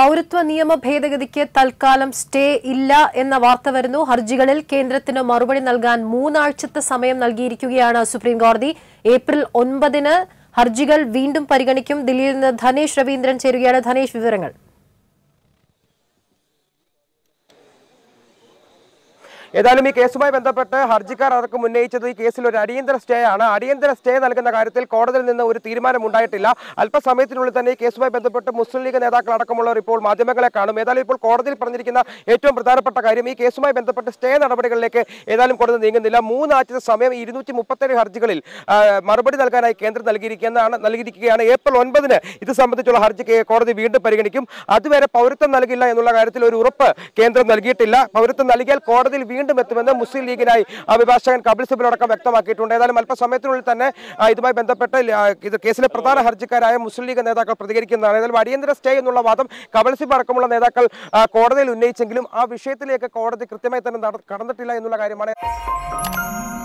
പൗരത്വ നിയമ ഭേദഗതിക്ക് തൽക്കാലം സ്റ്റേ ഇല്ല എന്ന വാർത്ത വരുന്നു ഹർജികളിൽ കേന്ദ്രത്തിന് മറുപടി നൽകാൻ മൂന്നാഴ്ചത്തെ സമയം നൽകിയിരിക്കുകയാണ് സുപ്രീം കോടതി ഏപ്രിൽ ഒൻപതിന് ഹർജികൾ വീണ്ടും പരിഗണിക്കും ദില്ലിയിൽ നിന്ന് ധനേഷ് രവീന്ദ്രൻ ചേരുകയാണ് ധനേഷ് വിവരങ്ങൾ ഏതായാലും ഈ കേസുമായി ബന്ധപ്പെട്ട് ഹർജിക്കാർ അടക്കം ഉന്നയിച്ചത് ഈ കേസിൽ ഒരു അടിയന്തര സ്റ്റേ ആണ് അടിയന്തര സ്റ്റേ നൽകുന്ന കാര്യത്തിൽ കോടതിയിൽ നിന്ന് ഒരു തീരുമാനം ഉണ്ടായിട്ടില്ല അല്പസമയത്തിനുള്ളിൽ തന്നെ ഈ കേസുമായി ബന്ധപ്പെട്ട് മുസ്ലിം ലീഗ് നേതാക്കൾ അടക്കമുള്ളവർ ഇപ്പോൾ മാധ്യമങ്ങളെ കാണും ഏതായാലും ഇപ്പോൾ കോടതിയിൽ പറഞ്ഞിരിക്കുന്ന ഏറ്റവും പ്രധാനപ്പെട്ട കാര്യം ഈ കേസുമായി ബന്ധപ്പെട്ട് സ്റ്റേ നടപടികളിലേക്ക് ഏതായാലും കോടതി നീങ്ങുന്നില്ല മൂന്നാഴ്ചത്തെ സമയം ഇരുന്നൂറ്റി മുപ്പത്തേഴ് ഹർജികളിൽ ആ, മറുപടി നൽകാനായി കേന്ദ്രം നൽകിയിരിക്കുന്നതാണ് നൽകിയിരിക്കുകയാണ് ഏപ്രിൽ ഒൻപതിന് ഇത് സംബന്ധിച്ചുള്ള ഹർജി കേ- കോടതി വീണ്ടും പരിഗണിക്കും അതുവരെ പൗരത്വം നൽകില്ല എന്നുള്ള കാര്യത്തിൽ ഒരു ഉറപ്പ് കേന്ദ്രം നൽകിയിട്ടില്ല പൗരത്വം നൽകിയാൽ കോടതിയിൽ വീണ്ടും എത്തുമെന്ന് മുസ്ലിം ലീഗിനായി അഭിഭാഷകൻ കപിൽ സിബൽ അടക്കം വ്യക്തമാക്കിയിട്ടുണ്ട് ഏതായാലും അല്പസമയത്തിനുള്ളിൽ തന്നെ ആ, ഇതുമായി ബന്ധപ്പെട്ട് ല- ആ, ഇത് കേസിലെ പ്രധാന ഹർജിക്കാരായ മുസ്ലിം ലീഗ് നേതാക്കൾ പ്രതികരിക്കുന്നതാണ് ഏതായാലും അടിയന്തര സ്റ്റേ എന്നുള്ള വാദം കപിൽ സിബ് അടക്കമുള്ള നേതാക്കൾ ആ, കോടതിയിൽ ഉന്നയിച്ചെങ്കിലും ആ വിഷയത്തിലേക്ക് കോടതി കൃത്യമായി തന്നെ നട- കടന്നിട്ടില്ല എന്നുള്ള കാര്യമാണ്